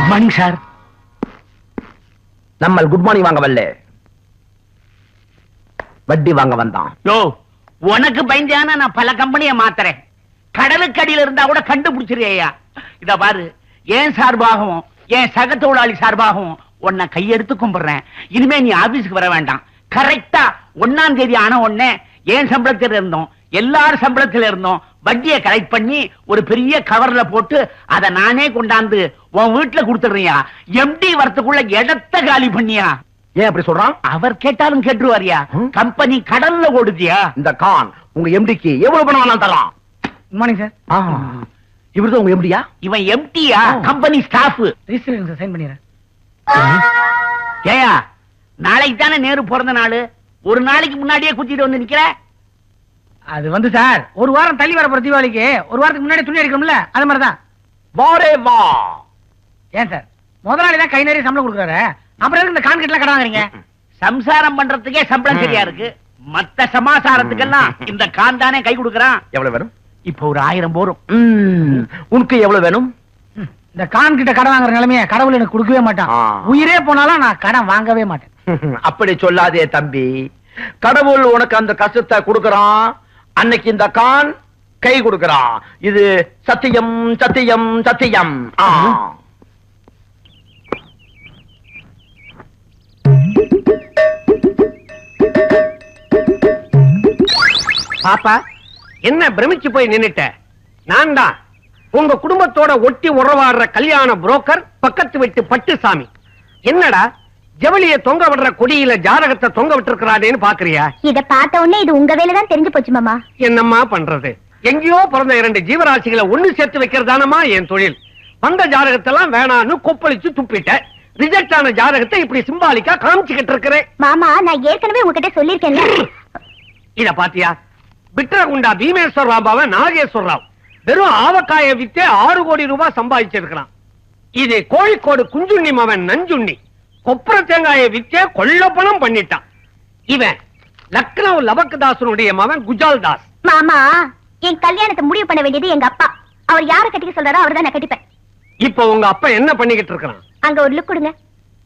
Good morning sir நம்ம good morning வாங்க வரல வட்டி வாங்க வந்தான் யோ உனக்கு பயந்தானா நான் பல கம்பெனியை மாத்துறேன் கடலுக்கு அடியில இருந்தா கூட கண்டுபிடிச்சிருக்கையா இத பாரு ஏன் சார்பாகவும் என் சக தொழிலாளி சார்பாகவும் உன்னை கையெடுத்து கும்பிடுறேன் இனிமே நீ ஆபீஸ்க்கு வர வேண்டாம் கரெக்டா ஒன்னாம் தேதி ஆன உடனே ஏன் சம்பளத்துல இருந்தோம் எல்லாரும் சம்பளத்துல இருந்தோம் வட்டியை கலெக்ட் பண்ணி ஒரு பெரிய கவர்ல போட்டு அதை நானே கொண்டாந்து உன் வீட்டுல கொடுத்துடுறியா எம்டி வரத்துக்குள்ள இடத்த காலி பண்ணியா ஏன் அப்படி சொல்றான் அவர் கேட்டாலும் கேட்டுருவாரியா ம். கம்பெனி கடல்ல ஓடுதியா இந்த கான் உங்க எம்டிக்கு எவ்வளவு பணம் வேணாலும் தரலாம் குட் மார்னிங் சார் இவர்தான் உங்க எம்டியா இவன் எம்டியா ஓ. Company staff register sir sign பண்ணிடுறேன் ஏயா நாளைக்கு தானே நேரு பிறந்த நாள் ஒரு நாளைக்கு முன்னாடியே குத்திட்டு வந்து நிக்கிற அது வந்து சார் ஒரு வாரம் தள்ளி வர போற தீபாவளிக்கு ஒரு வாரத்துக்கு முன்னாடி துணி எடுக்கணும்ல அது மாதிரி தான் வாரே வா ஏன் சார் முதலாளி தான் கை நிறைய சம்பளம் கொடுக்குறாரு அப்புறம் எதுக்கு இந்த கான்கிரீட்லாம் கடை வாங்குறீங்க சம்சாரம் பண்றதுக்கே சம்பளம் சரியா இருக்கு மத்த சமாசாரத்துக்கெல்லாம் இந்த கான் தானே கை கொடுக்கறான் எவ்வளவு வேணும் இப்ப ஒரு ஆயிரம் போரும் ம், உனக்கு எவ்வளவு வேணும் ம், இந்த கான்கிட்ட கடை வாங்குற நிலைமைய கடவுள் எனக்கு கொடுக்கவே மாட்டான் ஆ. உயிரே போனாலும் நான் கடன் வாங்கவே மாட்டேன் அப்படி சொல்லாதே தம்பி கடவுள் உனக்கு அந்த கஷ்டத்தை கொடுக்கறான் அன்னைக்கு இந்த கான் கை கொடுக்கறான் இது சத்தியம் சத்தியம் சத்தியம் ஆ. பாப்பா என்ன பிரமிச்சு போய் நின்னுட்ட நான் தான் உங்க குடும்பத்தோட ஒட்டி உறவாடுற கல்யாண புரோக்கர் பக்கத்து வீட்டு பட்டுசாமி என்னடா ஜவுளிய தொங்க விடுற கொடியில ஜாதகத்தை தொங்க விட்டுருக்கிறானேன்னு பாக்குறியா இத பார்த்த உடனே இது உங்க வேலை தான் தெரிஞ்சு போச்சு மாமா என்னம்மா பண்றது எங்கேயோ பிறந்த இரண்டு ஜீவராசிகளை ஒண்ணு சேர்த்து வைக்கிறதானமா என் தொழில் வந்த ஜாதகத்தெல்லாம் வேணான்னு கொப்பளிச்சு துப்பிட்ட ரிஜெக்ட் ஆன ஜாதகத்தை இப்படி சிம்பாலிக்கா காமிச்சுக்கிட்டு இருக்கிறேன் மாமா நான் ஏற்கனவே உங்ககிட்ட சொல்லிருக்கேன்ல இத பாத்தியா பிட்ரகுண்டா பீமேஸ்வர் ராபாவ நாகேஸ்வர் ராவ் வெறும் ஆவக்காய வித்தே ஆறு கோடி ரூபாய் சம்பாதிச்சிருக்கிறான் இது கோழிக்கோடு குஞ்சுண்ணி மவன் நஞ்சுண்ணி கொப்பர தேங்காயை வித்தே கொள்ள பணம் பண்ணிட்டான் இவன் லக்னோ லபக்கதாசனுடைய மவன் குஜால் தாஸ் மாமா என் கல்யாணத்தை முடிவு பண்ண வேண்டியது எங்க அப்பா அவர் யார கட்டிக்க சொல்றாரோ அவர் தான் நான் கட்டிப்பேன் இப்ப உங்க அப்பா என்ன பண்ணிக்கிட்டு இருக்கிறான் அங்க ஒரு லுக் கொடுங்க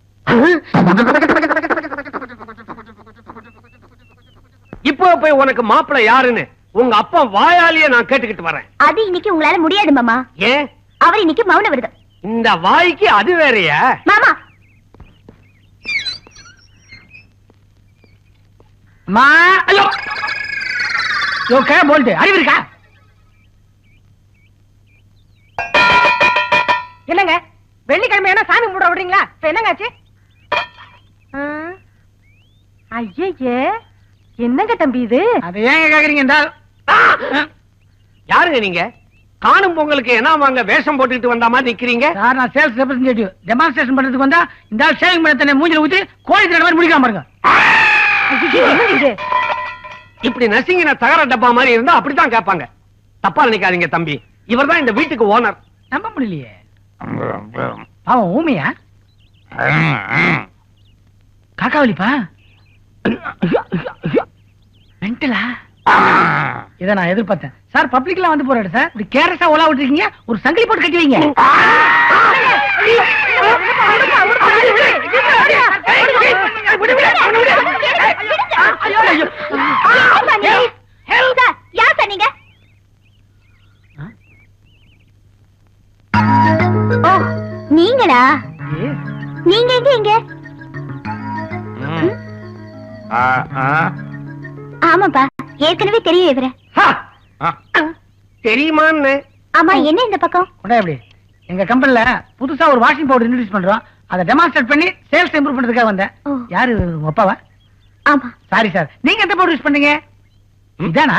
இப்போ போய் உனக்கு மாப்பிள்ளை யாருன்னு உங்க அப்பா வாயாலேயே நான் கேட்டுக்கிட்டு வரேன் அது இன்னைக்கு உங்களால முடியாது மாமா ஏன் அவர் இன்னைக்கு மௌன விரதம் இந்த வாய்க்கு அது வேறயா மாமா மா ஐயோ யோ கே போல்ட்டு அறிவு இருக்கா என்னங்க வெள்ளிக்கிழமை என்ன சாமி கும்பிட விடுறீங்களா இப்ப என்னங்க ஆச்சு ஐயே என்னங்க தம்பி இது அதை ஏங்க கேக்குறீங்க இந்த ஆள்? யாருங்க நீங்க காணும் பொங்கலுக்கு என்ன வாங்க வேஷம் போட்டுக்கிட்டு வந்த மாதிரி நிக்கிறீங்க சார் நான் சேல்ஸ் ரெப்ரசன்டேட்டிவ் டெமான்ஸ்ட்ரேஷன் பண்றதுக்கு வந்தா இந்த ஆள் ஷேவிங் பண்ண தன்னை மூஞ்சில ஊத்தி கோழி திரட்ட மாதிரி முடிக்காம பாருங்க ஐயையோ, என்னங்க இது இப்படி நசிங்கின தகர டப்பா மாதிரி இருந்தா அப்படித்தான் கேட்பாங்க தப்பா நினைக்காதீங்க தம்பி இவர்தான் இந்த வீட்டுக்கு ஓனர் நம்ப முடியலையே அவன் ஊமையா காக்காவலிப்பா மென்டலா இத நான் எதிர்பார்த்தேன் சார் பப்ளிக்லாம் வந்து போறாரு சார் இப்படி கேரஸா ஓலா விட்டுருக்கீங்க ஒரு சங்கிலி போட்டு கட்டி வைங்க சார், யார் சார் நீங்க ஓ நீங்களா நீங்க எங்க இங்க ஆமாப்பா ஏற்கனவே தெரியும் இவர தெரியுமான்னு ஆமா என்ன இந்த பக்கம் உடனே எப்படி எங்க கம்பெனில புதுசா ஒரு வாஷிங் பவுடர் இன்ட்ரோடியூஸ் பண்றோம் அதை டெமான்ஸ்ட்ரேட் பண்ணி சேல்ஸ் இம்ப்ரூவ் பண்றதுக்காக வந்தேன் ஓ. யாரு உங்க அப்பாவா ஆமா சாரி சார் நீங்க எந்த பவுடர் யூஸ் பண்ணீங்க இதானா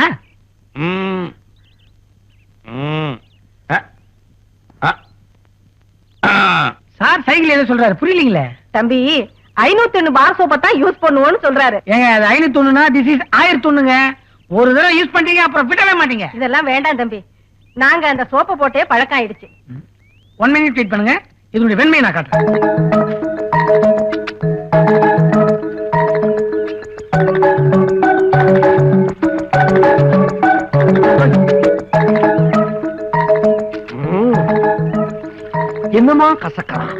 சார் சைக்கிள் ஏதோ சொல்றாரு புரியலீங்களே தம்பி ஐநூத்தி ஒண்ணு பார் சோப்பை தான் யூஸ் பண்ணுவோம்னு சொல்றாரு ஏங்க அது ஐநூத்தி ஒண்ணுனா திஸ் இஸ் ஆயிரத்தி ஒண்ணுங்க ஒரு தடவை யூஸ் பண்றீங்க அப்புறம் விடவே மாட்டீங்க இதெல்லாம் வேண்டாம் தம்பி நாங்க அந்த சோப்பை போட்டே பழக்கம் ஆயிடுச்சு ஒன் மினிட் வெயிட் பண்ணுங்க இதனுடைய வெண்மையை நான் காட்டுறேன் என்ன அற்புதமா கசக்கலாம்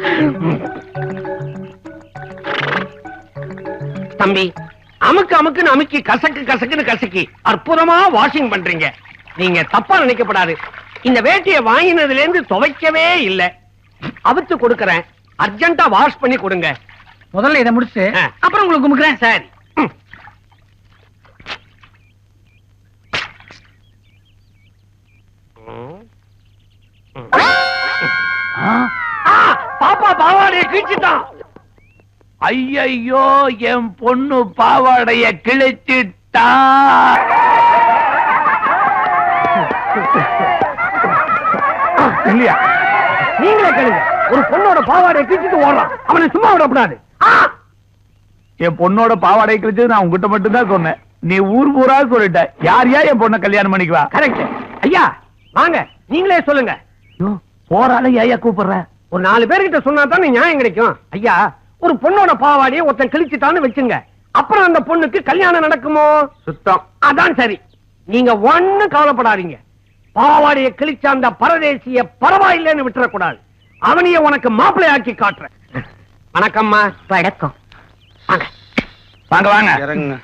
தம்பி அமுக்கு அமுக்குன்னு அமுக்கி கசக்கு கசக்குன்னு கசக்கி அற்புதமா வாஷிங் பண்றீங்க நீங்க தப்பா நினைக்கப்படாது இந்த வேட்டியை வாங்கினதுல இருந்து துவைக்கவே இல்ல அவுத்து கொடுக்கறேன் அர்ஜென்ட்டா வாஷ் பண்ணி கொடுங்க முதல்ல இதை முடிச்சு ஆ. அப்புறம் உங்களுக்கு குமுக்குறேன் சரி ம். ஆ, பாப்பா பாவாடைய கிழிச்சிட்டான் ஐயையோ என் பொண்ணு பாவாடைய கிழிச்சிட்டா இல்லையா நீங்களே கேளுங்க ஒரு பொண்ணோட பாவாடைய கிழிச்சிட்டு ஓடுறான் அவனை சும்மா விடக்கூடாது ஆ! என் பொண்ணோட பாவாடை கிழிச்சது நான் உங்ககிட்ட மட்டும் தான் சொன்னேன் நீ ஊர் ஊரா சொல்லிட்ட யார் யா என் பொண்ணை கல்யாணம் பண்ணிக்குவா கரெக்ட் ஐயா வாங்க நீங்களே சொல்லுங்க போறால ஏயா கூப்பிடுற ஒரு நாலு பேர்கிட்ட சொன்னா தானே நியாயம் கிடைக்கும் ஐயா ஒரு பொண்ணோட பாவாடியை ஒருத்தன் கிழிச்சிட்டான்னு வச்சுங்க அப்புறம் அந்த பொண்ணுக்கு கல்யாணம் நடக்குமோ சுத்தம் அதான் சரி நீங்க ஒண்ணு கவலைப்படாதீங்க பாவாடைய கிழிச்ச அந்த பரதேசிய பரவாயில்லைன்னு விட்டுறக்கூடாது அவனைய உனக்கு மாப்பிள்ளையாக்கி காட்டுறேன் வணக்கம்மா வணக்கம் வாங்க வாங்க வாங்க இறங்குங்க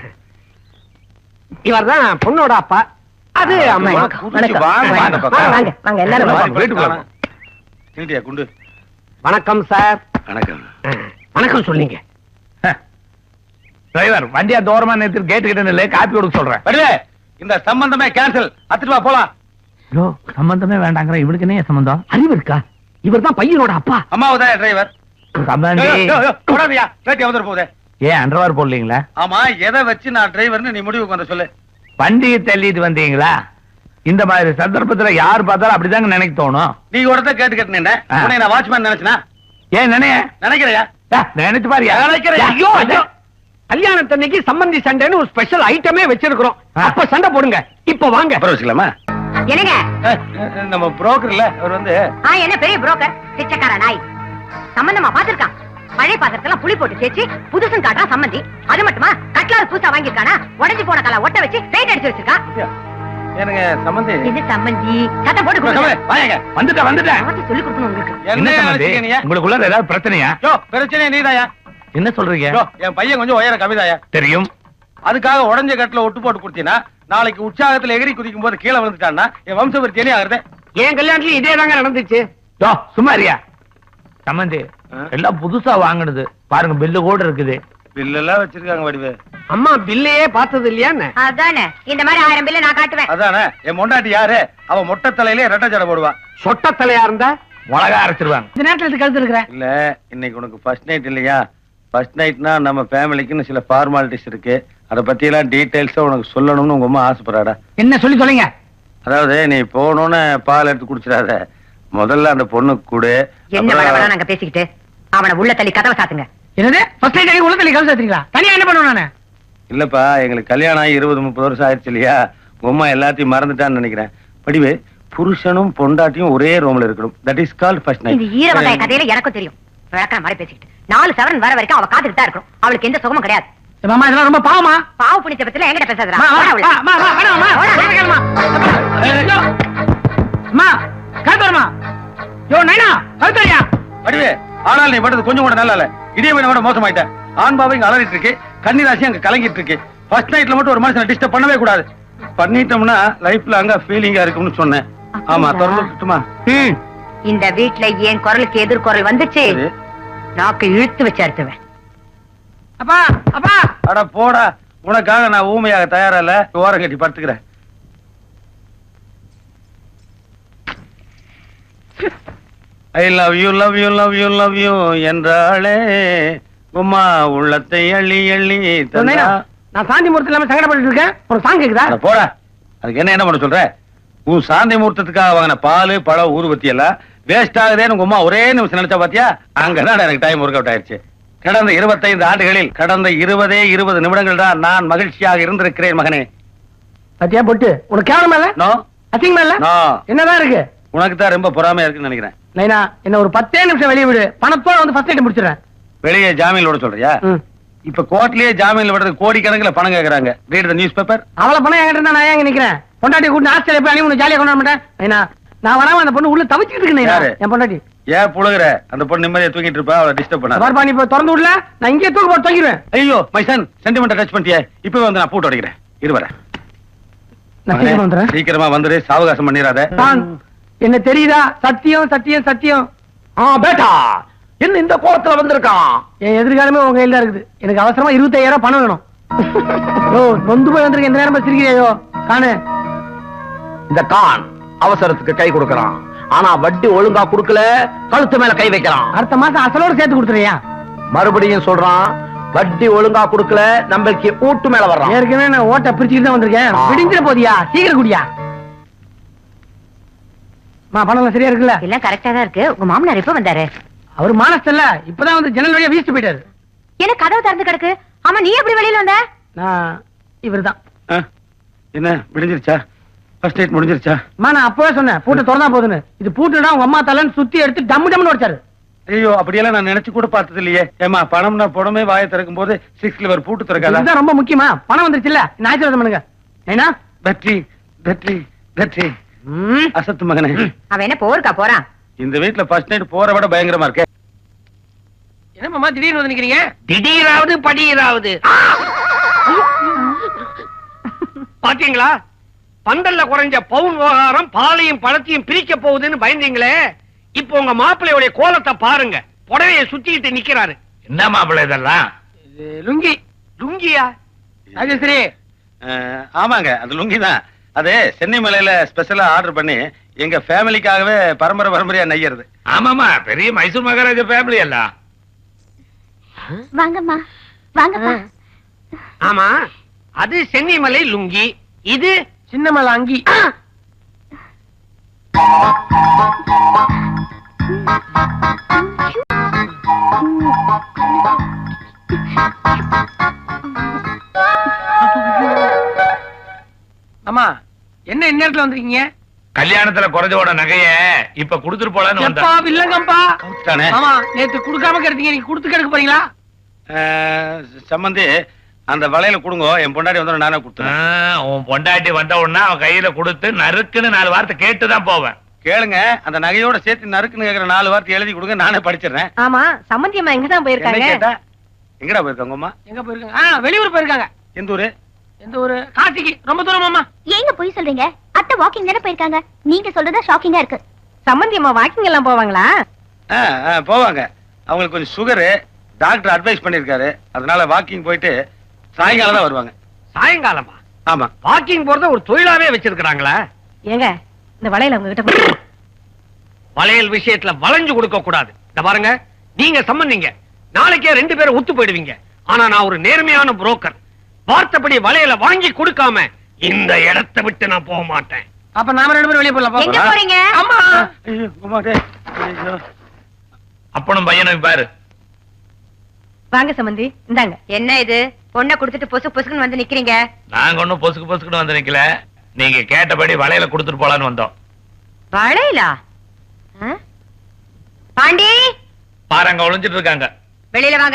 இவர்தான் பொண்ணோட அப்பா அது அம்மா வணக்கம். கூட்டிட்டு வாங்க, வணக்கம். வாங்க பக்கம். வாங்க, வாங்க, வாங்க, எல்லாரும் வாங்க, வாங்க. வீட்டுக்குள்ள வாங்க. திருடியா குண்டு வணக்கம் சார் வணக்கம் வணக்கம் சொல்லிங்க டிரைவர் வண்டியா தூரமா நிறுத்தி கேட்டு கிட்ட நில்லு காப்பி கொடுக்க சொல்றேன் வருது இந்த சம்பந்தமே கேன்சல் அத்துட்டு வா போலாம் யோ சம்பந்தமே வேண்டாங்கிற இவனுக்கு என்ன சம்பந்தம் அறிவு இருக்கா இவர்தான் பையனோட அப்பா அம்மாவுதான் டிரைவர் சம்பந்தி போடாதியா வேட்டி வந்துட போகுது ஏன் அண்டர்வார் போடலீங்களா ஆமா எதை வச்சு நான் டிரைவர்னு நீ முடிவுக்கு வந்த சொல்லு வண்டியை தள்ளிட்டு வந்தீங்களா இந்த மாதிரி சந்தர்ப்பத்துல யார் பார்த்தாலும் அப்படிதாங்க நினைக்க தோணும் நீ ஒருத்த கேட்டு கேட்டு ஆ. உன்னை நான் வாட்ச்மேன் நினைச்சனா ஏன் நினைய நினைக்கிறையா நினைச்சு பாரியா நினைக்கிறேன். ஐயோ ஐயோ கல்யாணத்தன்னைக்கு சம்பந்தி சண்டைன்னு ஒரு ஸ்பெஷல் ஐட்டமே வச்சிருக்கிறோம் ஆ. அப்ப சண்டை போடுங்க இப்ப வாங்க அப்புறம் வச்சுக்கலாமா என்னங்க அஹ், அஹ், நம்ம புரோக்கர்ல அவர் வந்து ஆ என்ன பெரிய புரோக்கர் பிச்சைக்கார நாய் சம்பந்தமா பாத்திருக்கான் பழைய பாத்திரத்தெல்லாம் புளி போட்டு தேய்ச்சி புதுசும் காட்டுறான் சம்மந்தி அது மட்டுமா கட்லாறு புதுசா வாங்கியிருக்கானா உடைஞ்சு போன கலா ஒட்ட வச்சு பெயிண்ட் அடிச்சு வச்சிருக்கான் எனக்கு சம்பந்தி இது சம்மந்தி சத்தம் போட்டு கொடுங்க வாங்க வந்துட்டேன் வந்துட்டேன் மாத்தி சொல்லி கொடுக்கணும் உங்களுக்கு என்ன என்ன சம்பந்தி நினைச்சீங்க நீங்க? உங்களுக்குள்ள ஏதாவது பிரச்சனையா யோ பிரச்சனை நீதாயா என்ன சொல்றீங்க யோ என் பையன் கொஞ்சம் உயர கவிதாயா தெரியும் அதுக்காக உடஞ்ச கட்டுல ஒட்டு போட்டு கொடுத்தீங்கன்னா நாளைக்கு உற்சாகத்துல எகிரி குதிக்கும் போது கீழே விழுந்துட்டான்னா என் வம்சபுரி என்ன ஆகுறது என் கல்யாணத்துலயும் இதே தாங்க நடந்துச்சு யோ சும்மாரியா சம்பந்தி ஆ? எல்லாம் புதுசா வாங்குனது பாருங்க பில்லு கூட இருக்குது பில்லு எல்லாம் வச்சிருக்காங்க வடிவு அம்மா பில்லையே பார்த்தது இல்லையான்னு அதானே இந்த மாதிரி ஆயிரம் பில்ல நான் காட்டுவேன் அதானே என் மொண்டாட்டி யாரு அவ மொட்டை தலையிலே ரெட்டை ஜடை போடுவா சொட்ட தலையா இருந்தா மிளகா அரைச்சிருவாங்க இந்த நேரத்துல எடுத்து கழுத்து இருக்கிறேன் இல்ல இன்னைக்கு உனக்கு ஃபர்ஸ்ட் நைட் இல்லையா ஃபர்ஸ்ட் நைட்னா நம்ம ஃபேமிலிக்குன்னு சில ஃபார்மாலிட்டிஸ் இருக்கு அத பத்தி எல்லாம் டீடைல்ஸா உனக்கு சொல்லணும்னு உங்க அம்மா ஆசைப்படுறாடா என்ன சொல்லி சொல்லுங்க அதாவது நீ போகணும்னு பால் எடுத்து குடிச்சிடாத முதல்ல அந்த பொண்ணுக்கு கொடு என்ன அப்புறம் வள வள நாங்க பேசிக்கிட்டு அவனை உள்ள தள்ளி கதவை சாத்துங்க என்னது ஃபர்ஸ்ட் நைட் அடி உள்ள தள்ளி கழுத்து எடுத்தீங்களா தனியா என்ன பண்ணுவேன் நானு இல்லப்பா எங்களுக்கு கல்யாணம் ஆகி இருபது முப்பது வருஷம் ஆயிடுச்சு இல்லையா உங்க அம்மா எல்லாத்தையும் மறந்துட்டான்னு நினைக்கிறேன் படிவு புருஷனும் பொண்டாட்டியும் ஒரே ரூம்ல இருக்கணும் தட் இஸ் கால் ஃபர்ஸ்ட் இந்த ஈரவகாய நைட் கதையில எனக்கும் தெரியும் விளக்கிற மாதிரி பேசிக்கிட்டு நாலு சவரன் வர வரைக்கும் அவ காத்துட்டு தான் இருக்கும் அவளுக்கு எந்த சுகமும் கிடையாது மாமா இதெல்லாம் ரொம்ப பாவமா பாவ புனித்த பத்தில என்கிட்ட பேசாதடா மா, போடா மா, உள்ள. மா, மா, வேணாம், மா. போடா. வேணாம், வேணாம்மா. அம்மா, கழுத்து வருமா? யோ, நைனா, கழுத்து வரியா? படிவு ஆனால் நீ பட்டது கொஞ்சம் கூட நல்லா இல்ல இதே விட மோசமாயிட்ட ஆண் பாவை இங்க அலறிட்டு இருக்கு கன்னிராசி அங்க கலங்கிட்டு இருக்கு ஃபர்ஸ்ட் நைட்ல மட்டும் ஒரு மனுஷனை டிஸ்டர்ப் பண்ணவே கூடாது பண்ணிட்டோம்னா லைஃப்ல அங்க ஃபீலிங்கா இருக்கும்னு சொன்னேன் ஆமா அப்படியா? திறந்து விட்டுமா ம். இந்த வீட்ல என் குரலுக்கு எதிர்குரல் வந்துச்சு சரி. நாக்கு இழுத்து வச்சு அறுத்துவேன் அப்பா, அப்பா. அட போடா உனக்காக நான் ஊமையாக தயாரா இல்ல ஓரம் கட்டி படுத்துக்கிறேன் I love you love you love you love you என்றாளே உம்மா உள்ளத்தை அள்ளி அள்ளி யோ, தந்தா நைனா, நான் சாந்தி முகூர்த்தம் இல்லாம சங்கடப்பட்டு இருக்கேன் ஒரு சாங் கேக்குதா அட போடா அதுக்கு என்ன என்ன பண்ண சொல்ற உன் சாந்தி முகூர்த்தத்துக்காக வாங்கின பால் பழம் ஊறுபத்தி எல்லாம் வேஸ்ட் ஆகுதேன்னு உங்க அம்மா ஒரே நிமிஷம் நினைச்சா பாத்தியா அங்கதான் எனக்கு டைம் ஒர்க் அவுட் ஆயிருச்சு கடந்த இருபத்தைந்து ஆண்டுகளில் கடந்த இருபதே இருபது நிமிடங்கள் தான் நான் மகிழ்ச்சியாக இருந்திருக்கிறேன் மகனே பத்தியா பொட்டு உனக்கு கேவலமா இல்ல நோ அசிங்கமா இல்ல நோ என்னதான் இருக்கு உனக்கு தான் ரொம்ப பொறாமையா இருக்குன்னு நினைக்கிறேன் நைனா என்ன ஒரு பத்தே நிமிஷம் வெளியே விடு பணத்தோட வந்து ஃபர்ஸ்ட் நைட் முடிச்சிடுறேன் வெளியே ஜாமீன் விட சொல்றியா ம். இப்ப கோர்ட்லயே ஜாமீன்ல விடுறது கோடிக்கணக்கில் பணம் கேக்குறாங்க ரீட் த நியூஸ் பேப்பர் அவ்வளவு பணம் என்கிட்ட இருந்தா நான் ஏன் இங்க நிக்கிறேன் பொண்டாட்டி கூட்டு ஆஸ்திரேலியா போய் அனி ஜாலியா கொண்டாட மாட்டேன் நைனா நான் வராம அந்த பொண்ணு உள்ள தவிச்சிட்டு இருக்கு நைனா யாரு? என் பொண்டாட்டி ஏன் புழுகுற அந்த பொண்ணு நிம்மதியா தூங்கிட்டு இருப்பா அவளை டிஸ்டர்ப் பண்ணாத பார்ப்பா நீ இப்ப திறந்து விடல நான் இங்கே தூக்கு போட்டு தூக்கிடுவேன் ஐயோ மை சன் சென்டிமெண்ட் டச் பண்ணிட்டியே இப்பவே வந்து நான் பூட்டு உடைக்கிறேன் இரு வரேன் நான் சீக்கிரம் வந்துடுறேன் சீக்கிரமா வந்துரு சாவகாசம் பண்ணிடாத தான் என்ன தெரியுதா சத்தியம் சத்தியம் சத்தியம் ஆ பேட்டா என்ன இந்த கோலத்துல வந்திருக்கான் என் எதிர்காலமே உங்க கையில தான் இருக்குது எனக்கு அவசரமா இருபத்தாயிரம் பணம் வேணும் ஓ நொந்து போய் வந்திருக்க இந்த நேரம் சிரிக்கிறியோ காணு இந்த கான் அவசரத்துக்கு கை கொடுக்கறான் ஆனா வட்டி ஒழுங்கா கொடுக்கல கழுத்து மேல கை வைக்கிறான் அடுத்த மாசம் அசலோட சேர்த்து கொடுத்துறியா மறுபடியும் சொல்றான் வட்டி ஒழுங்கா கொடுக்கல நம்மளுக்கு ஊட்டு மேல வர்றான் ஏற்கனவே நான் ஓட்ட பிரிச்சுட்டு தான் வந்திருக்கேன் ஆ. பிடிஞ்சிட போதியா சீக்கிரம் குடியா மா பணம் எல்லாம் சரியா இருக்குல்ல எல்லாம் கரெக்டா தான் இருக்கு உங்க மாமனார் எப்ப வந்தாரு அவர் மானஸ்தல்ல இப்பதான் வந்து ஜன்னல் வழியா வீசிட்டு போயிட்டாரு என்ன கதவு திறந்து கிடக்கு ஆமா நீ எப்படி வெளியில வந்த நான் இவர்தான் ஆ? என்ன விடிஞ்சிருச்சா ஃபர்ஸ்ட் நைட் முடிஞ்சிருச்சா அம்மா நான் அப்பவே சொன்னேன் பூட்டை திறந்தா போதுன்னு இது பூட்டுடா உங்க அம்மா தலைன்னு சுத்தி எடுத்து டம்மு டம்னு உடைச்சாரு ஐயோ அப்படியெல்லாம் நான் நினைச்சு கூட பார்த்தது இல்லையே ஏமா பணம்னா பணமே வாயை திறக்கும் போது சிக்ஸ் லிவர் பூட்டு திறக்காதா இதுதான் ரொம்ப முக்கியமா பணம் வந்துருச்சுல்ல நான் ஆசீர்வாதம் பண்ணுங்க ஏன்னா வெற்றி வெற்றி வெற்றி ம். அசத்து மகனே அவன் என்ன போருக்கா போறான் இந்த வீட்ல ஃபர்ஸ்ட் நைட் போற விட பயங்கரமா இருக்கே என்ன மாமா திடீர்னு வந்து நிக்கிறீங்க திடீராவது படியிராவது பாத்தீங்களா பந்தல்ல குறைஞ்ச பவுன் விவகாரம் பாலையும் பழத்தையும் பிரிக்க போகுதுன்னு பயந்தீங்களே இப்போ உங்க மாப்பிள்ளையுடைய கோலத்தை பாருங்க புடவைய சுத்திக்கிட்டு நிக்கிறாரு என்ன மாப்பிள்ளை இதெல்லாம் இது லுங்கி லுங்கியா ராஜேஸ்வரி அஹ், ஆமாங்க அது லுங்கி தான் அது சென்னை மலையில ஸ்பெஷலா ஆர்டர் பண்ணி எங்க ஃபேமிலிக்காகவே பரம்பரை பரம்பரையா நெய்யறது ஆமாமா பெரிய மைசூர் மகாராஜா ஃபேமிலி எல்லாம் வாங்கம்மா வாங்கப்பா ஆமா அது சென்னிமலை லுங்கி இது சின்னமலை அங்கி அம்மா என்ன இந்நேரத்துல வந்திருக்கீங்க கல்யாணத்துல குறைஞ்சோட நகைய இப்ப குடுத்துட்டு போலான்னு எப்பா வந்தேன் வில்லங்கப்பா கவுத்துட்டானே ஆமா நேத்து குடுக்காம கிடத்தீங்க நீங்க குடுத்து கிடக்க போறீங்களா அஹ், சம்பந்தி அந்த வளையல கொடுங்க என் பொண்டாடி வந்து நானே ஆ, கொடுத்துறேன் உன் பொண்டாட்டி வந்த உடனே அவன் கையில கொடுத்து நறுக்குன்னு நாலு வார்த்தை கேட்டுதான் போவேன் கேளுங்க அந்த நகையோட சேர்த்து நறுக்குன்னு கேக்குற நாலு வார்த்தை எழுதி கொடுங்க நானே படிச்சிடுறேன் ஆமா சம்மந்தி அம்மா எங்கதான் என்ன போயிருக்காங்க கேட்டா எங்கடா போயிருக்காங்க அம்மா எங்க போயிருக்காங்க ஆ வெளியூர் போயிருக்காங்க எந்த ஊரு எந்த ஒரு காசிக்கு ரொம்ப தூரம் மாமா ஏங்க போய் சொல்றீங்க அத்தை வாக்கிங் தானே போயிருக்காங்க நீங்க சொல்றதா ஷாக்கிங்கா இருக்கு சம்மந்தி அம்மா வாக்கிங் எல்லாம் போவாங்களா ஆ, ஆ, போவாங்க அவங்களுக்கு கொஞ்சம் சுகரு டாக்டர் அட்வைஸ் பண்ணிருக்காரு அதனால வாக்கிங் போயிட்டு சாயங்காலம் தான் வருவாங்க சாயங்காலமா ஆமா வாக்கிங் போறத ஒரு தொழிலாவே வச்சிருக்காங்களா ஏங்க இந்த வளையல உங்க கிட்ட கொடுங்க. வளையல் விஷயத்துல வளைஞ்சு கொடுக்க கூடாது இந்த பாருங்க நீங்க சம்பந்தீங்க நாளைக்கே ரெண்டு பேரும் ஒத்து போயிடுவீங்க ஆனா நான் ஒரு நேர்மையான புரோக்கர் வார்த்தைப்படி வளையல வாங்கி கொடுக்காம இந்த இடத்தை விட்டு நான் போக மாட்டேன் அப்ப நாம ரெண்டு பேரும் வெளியே போலாம் எங்க போ. போறீங்க அம்மா ஐயோ, அம்மா, டேய். ஐயோ. அப்பனும் பையனும் பாரு வாங்க சம்மந்தி இந்தாங்க என்ன இது பொண்ணை கொடுத்துட்டு பொசு பொசுக்குன்னு வந்து நிக்கிறீங்க நாங்க ஒண்ணும் பொசுக்கு பொசுக்குன்னு வந்து நிக்கல நீங்க கேட்டபடி வளையல குடுத்துட்டு போலான்னு வந்தோம் வளையலா ஆ? பாண்டி பாருங்க ஒளிஞ்சிட்டு இருக்காங்க வெளியில வாங்க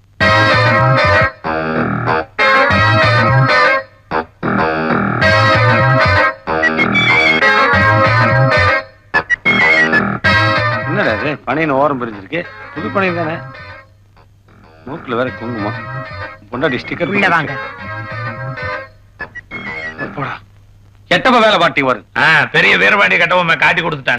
என்னடா இது பனையின் ஓரம் பிரிஞ்சிருக்கு புது பனையின் தானே மூக்குல வேற குங்குமம் பொண்டாட்டி ஸ்டிக்கர் உள்ள வாங்க போடா கெட்டப்ப வேலை பாட்டி வரும் ஆ, பெரிய வீரபாண்டி கட்டவும் காட்டி கொடுத்துட்டாங்க